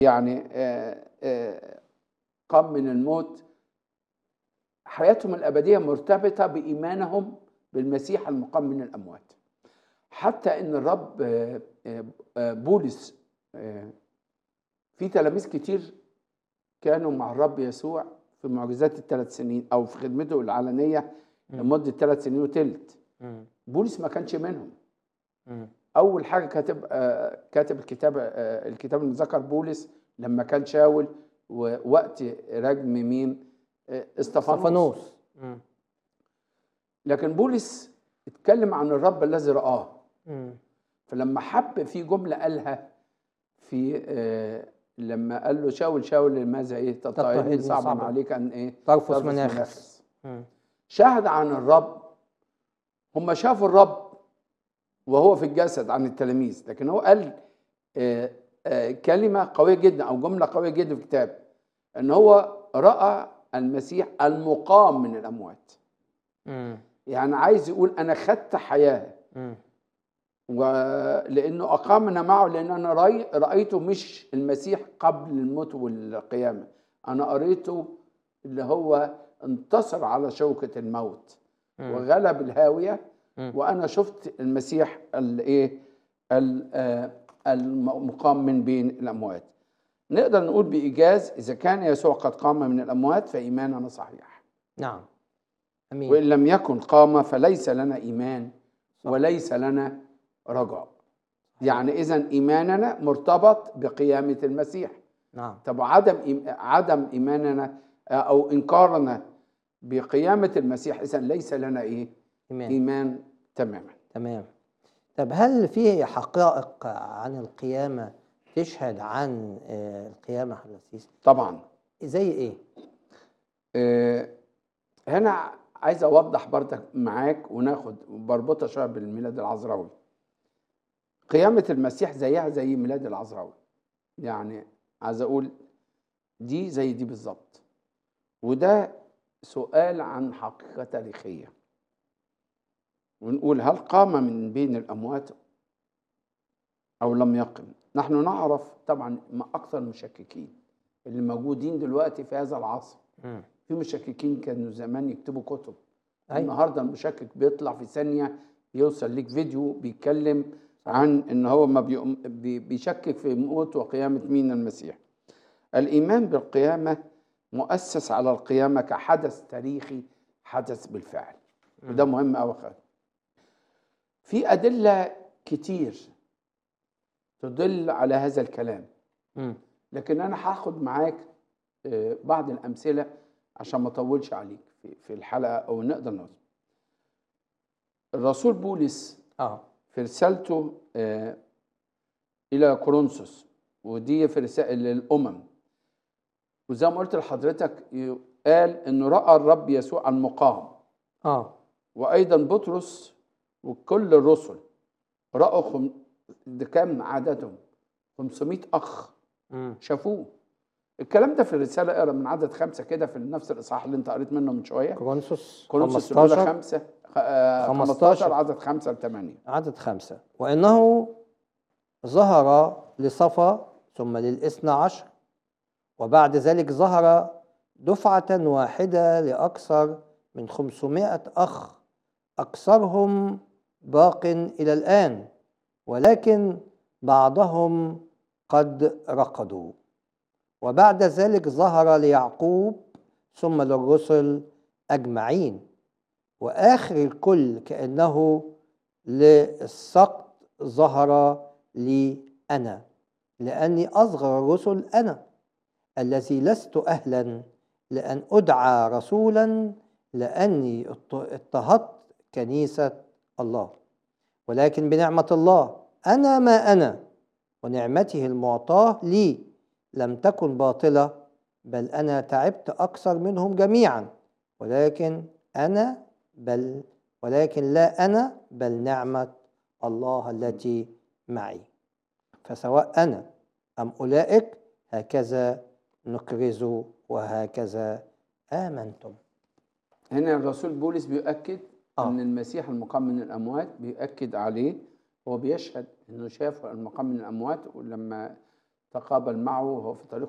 يعني آه، آه، قام من الموت حياتهم الأبدية مرتبطة بإيمانهم بالمسيح المقام من الأموات حتى إن الرب آه، آه، آه، بولس آه، في تلاميذ كتير كانوا مع الرب يسوع في معجزات الثلاث سنين أو في خدمته العلنية لمدة ثلاث سنين وتلت مم. بولس ما كانش منهم مم. اول حاجه كاتب آه، كاتب الكتاب آه، الكتاب اللي ذكر بولس لما كان شاول ووقت رجم مين آه، استفانوس استفانوس مم. لكن بولس اتكلم عن الرب الذي رآه مم. فلما حب في جمله قالها في آه، لما قال له شاول شاول لماذا ايه تضطهدني تضطهدني صعبا صعباً. عليك ان ايه ترفس ترفس مناخس مناخس. مم. شهد عن الرب هم شافوا الرب وهو في الجسد عن التلاميذ لكن هو قال آه، آه، كلمة قوية جدا أو جملة قوية جدا في الكتاب إن هو رأى المسيح المقام من الأموات مم. يعني عايز يقول أنا خدت حياة مم. ولأنه أقامنا معه لأن أنا رأي رأيته مش المسيح قبل الموت والقيامة أنا قريته اللي هو انتصر على شوكة الموت مم. وغلب الهاوية مم. وأنا شفت المسيح الإيه ال- آه، المقام من بين الأموات نقدر نقول بإيجاز إذا كان يسوع قد قام من الأموات فإيماننا صحيح نعم امين وإن لم يكن قام فليس لنا إيمان وليس لنا رجاء يعني إذا إيماننا مرتبط بقيامة المسيح نعم طب عدم إيم- عدم إيماننا آه، أو إنكارنا بقيامة المسيح إذا ليس لنا إيه ايمان إيمان تماما تمام طب هل في حقائق عن القيامه تشهد عن آه، القيامه حضرتك طبعا زي ايه آه، هنا عايز اوضح برضك معاك وناخد بربطها شويه بالميلاد العذراوي قيامه المسيح زيها زي ميلاد العذراوي يعني عايز اقول دي زي دي بالظبط وده سؤال عن حقيقه تاريخيه ونقول هل قام من بين الاموات او لم يقم نحن نعرف طبعا ما اكثر المشككين اللي موجودين دلوقتي في هذا العصر مم. في مشككين كانوا زمان يكتبوا كتب أيوة. النهارده المشكك بيطلع في ثانيه يوصل ليك فيديو بيتكلم عن ان هو ما بيقوم- بي- بيشكك في موت وقيامه مين المسيح الايمان بالقيامه مؤسس على القيامه كحدث تاريخي حدث بالفعل وده مهم قوي في ادله كتير تدل على هذا الكلام مم. لكن انا هاخد معاك آه، بعض الامثله عشان ما اطولش عليك في- في الحلقه او نقدر نوصل الرسول بولس اه في رسالته آه، الى كورنثوس ودي في رسائل للامم وزي ما قلت لحضرتك ي- قال انه راى الرب يسوع المقام اه وايضا بطرس وكل الرسل راوا خم... ده كام عددهم 500 اخ مم. شافوه الكلام ده في الرساله اقرا من عدد خمسه كده في نفس الاصحاح اللي انت قريت منه من شويه كورنثوس كورنثوس الاولى 15 خمسه آه، 15 15 عدد خمسه لثمانيه عدد خمسة وإنه ظهر لصفا ثم للإثنى عشر وبعد ذلك ظهر دفعة واحدة لأكثر من خمسمائة أخ أكثرهم باق إلى الآن ولكن بعضهم قد رقدوا وبعد ذلك ظهر ليعقوب ثم للرسل أجمعين وآخر الكل كأنه للسقط ظهر لي أنا لأني أصغر الرسل أنا الذي لست أهلا لأن أدعى رسولا لأني اضط- اضطهدت كنيسة الله ولكن بنعمة الله أنا ما أنا ونعمته المعطاة لي لم تكن باطلة بل أنا تعبت أكثر منهم جميعا ولكن أنا بل ولكن لا أنا بل نعمة الله التي معي فسواء أنا أم أولئك هكذا نكرز وهكذا آمنتم هنا الرسول بولس بيؤكد آه. ان المسيح المقام من الاموات بيؤكد عليه هو بيشهد انه شاف المقام من الاموات ولما تقابل معه وهو في طريق